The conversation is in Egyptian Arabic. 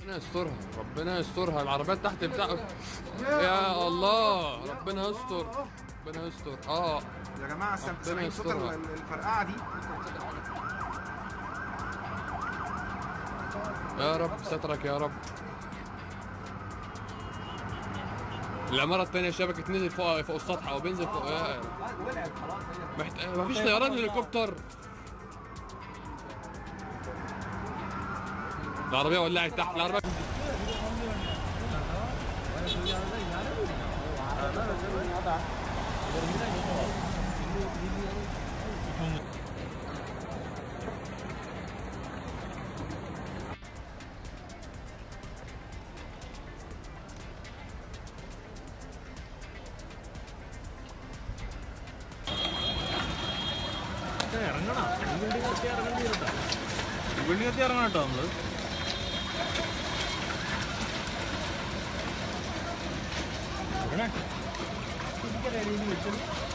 ربنا يسترها ربنا يسترها العربيات تحت بتاع يا الله ربنا يستر ربنا يستر اه يا جماعه سام- ربنا سامعين صوت يسترها. ال- ال- الفرقعه دي يا رب سترك يا رب العمارة التانية الشبكة نزل فوق فوق السطح أو بينزل فوق يا ولعت خلاص هي محت... مفيش طيران هليكوبتر العربية ولعت تحت العربية ഇറങ്ങണം ബിൽഡിംഗ് എത്തി ഇറങ്ങേണ്ടി വരും ബിൽഡിംഗ് എത്തി ഇറങ്ങണം കേട്ടോ നമ്മള് ഇരിക്കണേ. ഇരിക്കണേ, ഇനി വെച്ചത്.